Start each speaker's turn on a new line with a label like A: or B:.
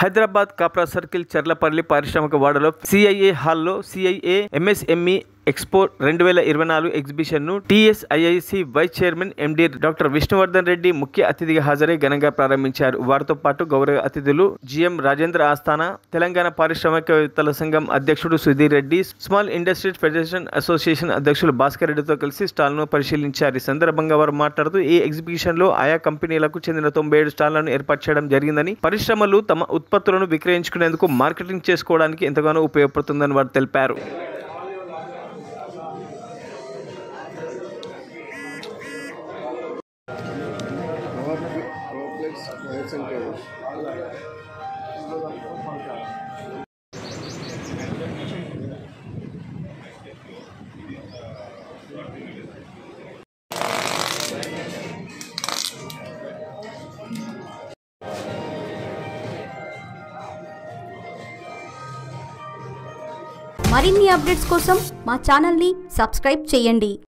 A: Hyderabad Kapra circle Cherlapalli పారిశ్రామిక వాడలో CIA హాల్లో సిఐఏ ఎంఎస్ఎంఈ ఎక్స్పో రెండు వేల ఇరవై నాలుగు ఎగ్జిబిషన్ను TSIIC vice chairman MD doctor Vishnuvardhan Reddy ముఖ్య అతిథిగా హాజరై ఘనంగా ప్రారంభించారు వారితో పాటు గౌరవ అతిథులు జిఎం రాజేంద్ర ఆస్థానా తెలంగాణ పారిశ్రామికవేత్తల సంఘం అధ్యక్షుడు Sudhir Reddy small industries federation association అధ్యక్షులు భాస్కర్ రెడ్డితో కలిసి స్టాల్ను పరిశీలించారు ఈ సందర్భంగా వారు మాట్లాడుతూ ఈ ఎగ్జిబిషన్లో ఆయా కంపెనీలకు చెందిన తొంభై ఏడు స్టాళ్లను ఏర్పాటు చేయడం జరిగిందని పరిశ్రమలు తమ ఉత్పత్తులను విక్రయించుకునేందుకు మార్కెటింగ్ చేసుకోవడానికి ఎంతగానో ఉపయోగపడుతుందని వారు తెలిపారు
B: కాంప్లెక్స్ వైర్స్ అండ్ కేబుల్స్
C: మరిన్ని అప్డేట్స్ కోసం మా ఛానల్ని సబ్స్క్రైబ్ చేయండి